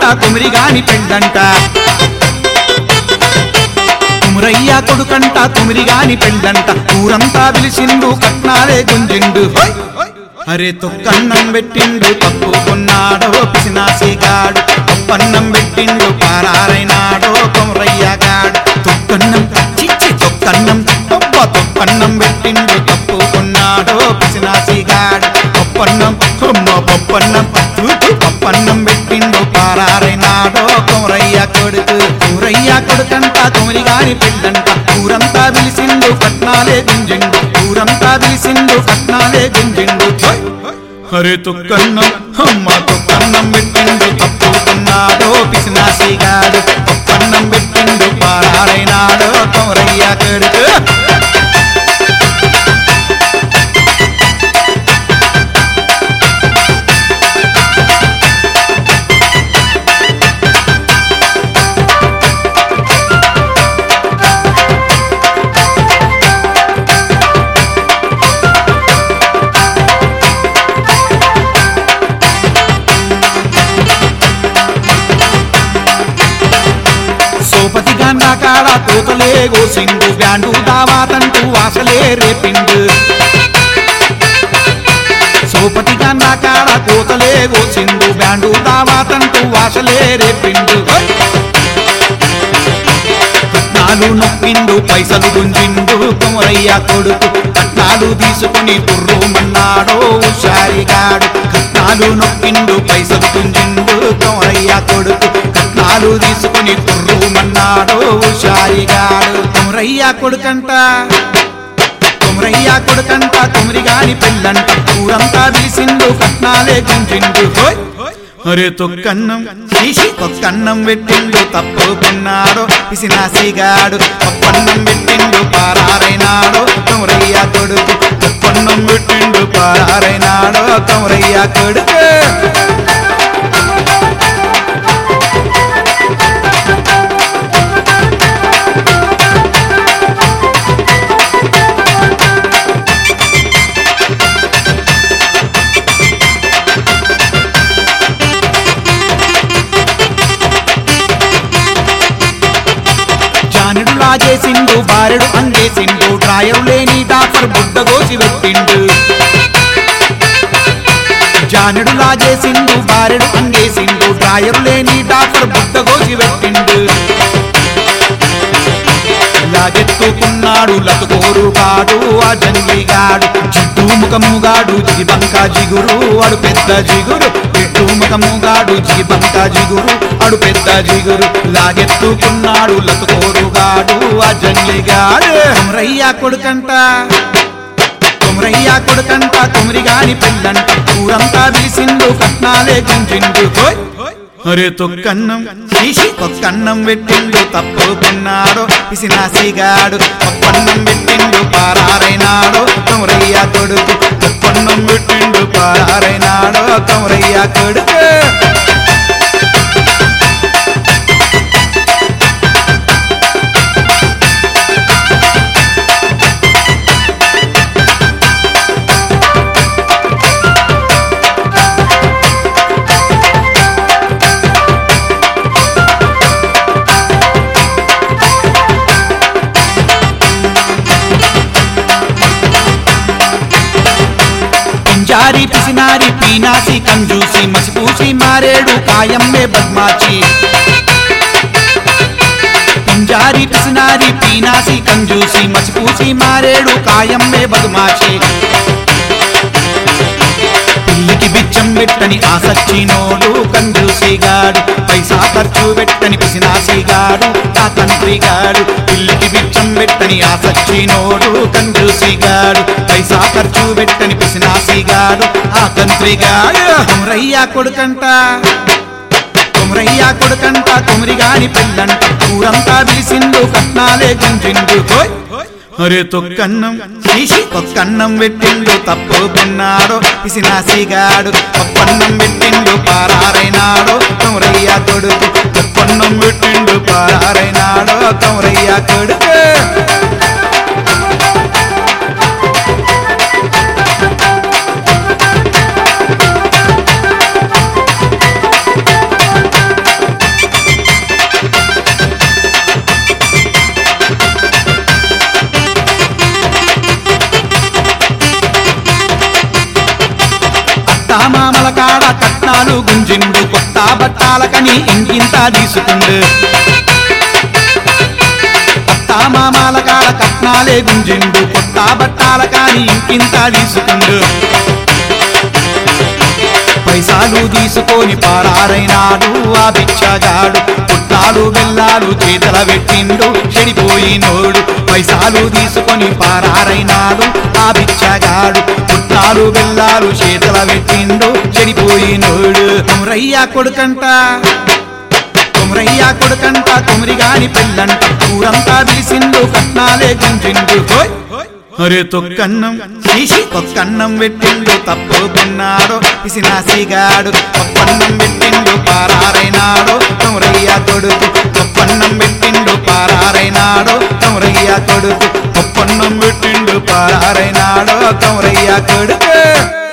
కుమిరిగాని పెళ్ళంట కుమురయ్య కొడుకంట కుమిరిగాని పెళ్ళంట ఊరంతా పిలిచిండు కట్నాలే గుంజిండు హోయ్! అరే తొక్కన్నం పెట్టిండు తప్పుకున్నాడో పిసినాసిగాడు తప్పన్నం పెట్టిండు పారారైనాడో కొమరయ్యగాడు తొక్కన్నం చిచ్చి తొక్కన్నం అబ్బ తొక్కన్నం పెట్టిండు తప్పుకున్నాడో పిసినాసిగాడు పప్పన్నం అమ్మ పప్పన్నం తూతు పప్పన్నం పెట్టిండు పారారైనాడో కొమరయ్య కొడుకు కూరయ్య కొడుకంట కొమరిగాని పెళ్ళంట ఊరంతా పిలిచిండు కట్నాలే గుంజిండు ఊరంతా పిలిచిండు కట్నాలే గుంజిండు హోయ్! అరే తొక్కన్నం అమ్మ తొక్కన్నం పెట్టిండు తప్పుకున్నాడో పిసినాసిగాడు పప్పన్నం పెట్టిండు పారారైనాడో కొమరయ్య కొడుకు సోపతి గన్న కాడ కోతలే గోసిండు బ్యాండు దావాతంటూ ఆశలే రేపిండు సోపతి గన్న కాడ కోతలే గోసిండు బ్యాండు దావాతంటూ ఆశలే రేపిండు హోయ్! కట్నాలు నొప్పిండు పైసలు గుంజిండు కుమరయ్య కొడుకు కట్నాలు తీసుకుని కుర్రుమన్నాడో హుషారిగాడు కట్నాలు నొప్పిండు పైసలు గుంజిండు కుమరయ్య కొడుకు కట్నాలు తీసుకుని కుర్రుమన్నాడో హుషారిగాడు కుమరయ్య కొడుకంట కుమరయ్య కొడుకంట కుమరిగాని పెళ్ళంట ఊరంతా పిలిచిండు కట్నాలే గుంజిండు హోయ్ అరే తొక్కన్నం తీసి తొక్కన్నం పెట్టిండు తప్పుకున్నాడు పిసినాసిగాడు పప్పన్నం పెట్టిండు పారారైనాడు కమరయ్య కొడుకు తొక్కన్నం పెట్టిండు పారారైనాడు కమరయ్య కొడుకు జానుడు లాగేసిండు బారెడు అంగేసిండు డ్రాయరు లేని డాక్టర్ బుడ్డ గోసి పెట్టిండు జానుడు లాగేసిండు బారెడు అంగేసిండు డ్రాయరు లేని డాక్టర్ బుడ్డ గోసి పెట్టిండు లాగెత్తుకున్నాడు లతుకోరుగాడు ఆ జంగిగాడు జిడ్డు ముఖముగాడు జిగిబంక జిగురు అడు పెద్ద జిగురు పెట్టు ముఖముగాడు జిగిబంక జిగురు అడు పెద్ద జిగురు లాగెత్తుకున్నాడు లతుకోరుగాడు ఆ జంగిగాడు రయ్యా కొడుకంట కుమరయ్య కొడుకంట కుమరిగాని పెళ్ళంట ఊరంతా పిలిచిండు కట్నాలే గుంజిండు హోయ్ అరే తొక్కన్నం తీసి తొక్కన్నం పెట్టిండు తప్పుకున్నాడు పిసినాసిగాడు పప్పన్నం పెట్టిండు పారారైనాడు కుమరయ్య కొడుకు తొక్కన్నం పెట్టిండు పారారైనాడు కుమరయ్య కొడుకు పింజారి పిసినారి పీనాసి కంజూసి మసిపూసి మారేడు కాయమ్మే బద్మాచి పింజారి పిసినారి పీనాసి కంజూసి మసిపూసి మారేడు కాయమ్మే బదుమాచి పిల్లికి బిచ్చం పెట్టని ఆసచ్చినోడు కంజూసిగాడు పైసా ఖర్చు పెట్టని పిసినాసిగాడు ఆ తండ్రిగాడు పిల్లికి బిచ్చం పెట్టని ఆసచ్చినోడు కంజూసిగాడు పైసా ఖర్చు పెట్టని పిసినాసిగాడు ఆ తండ్రిగాడు రయ్యా కొడుకంట కుమరయ్య కొడుకంట కుమరిగాని పెళ్ళంట ఊరంతా పిలిచిండు కట్నాలే గుంజిండు హోయ్ అరే తొక్కన్నం తీసి తొక్కన్నం పెట్టిండు తప్పుకున్నాడు పిసినాసిగాడు పప్పన్నం పెట్టిండు పారారైనాడు కుమరయ్య కొడుకు తొక్కన్నం పెట్టిండు పారారైనాడు కుమరయ్య కొడుకు అత్తామామల కాడ కట్నాలు గుంజిండు కొత్త బట్టాలకని ఇంకింత తీసుకుండు అత్తామామల కాడ కట్నాలే గుంజిండు కొత్త బట్టాల కాని ఇంకింత తీసుకుండు పైసాలు తీసుకొని పారారైనాడు ఆ బిచ్చగాడు పుట్టాలు బెల్లాలు చేతల పెట్టిండు చెడిపోయినోడు పైసాలు తీసుకొని పారారైనాడు ఆ బిచ్చగాడు పుట్టాలు బెల్లాలు చేతల పెట్టిండు చెడిపోయినోడు కుమరయ్య కొడుకంట కుమరయ్య కొడుకంట కుమరిగాని పెళ్ళంట ఊరంతా పిలిసిండు కట్నాలే గుంజిండు హోయ్ అరే తొక్కన్నం తీసి తొక్కన్నం పెట్టిండు తప్పుకున్నాడు పిసినాసిగాడు తొక్కన్నం పెట్టిండు పారారైనాడు కమరయ్య కొడుకు తొక్కన్నం పెట్టిండు పారారైనాడు కమరయ్య కొడుకు తొక్కన్నం పెట్టిండు పారారైనాడు కమరయ్య కొడుకు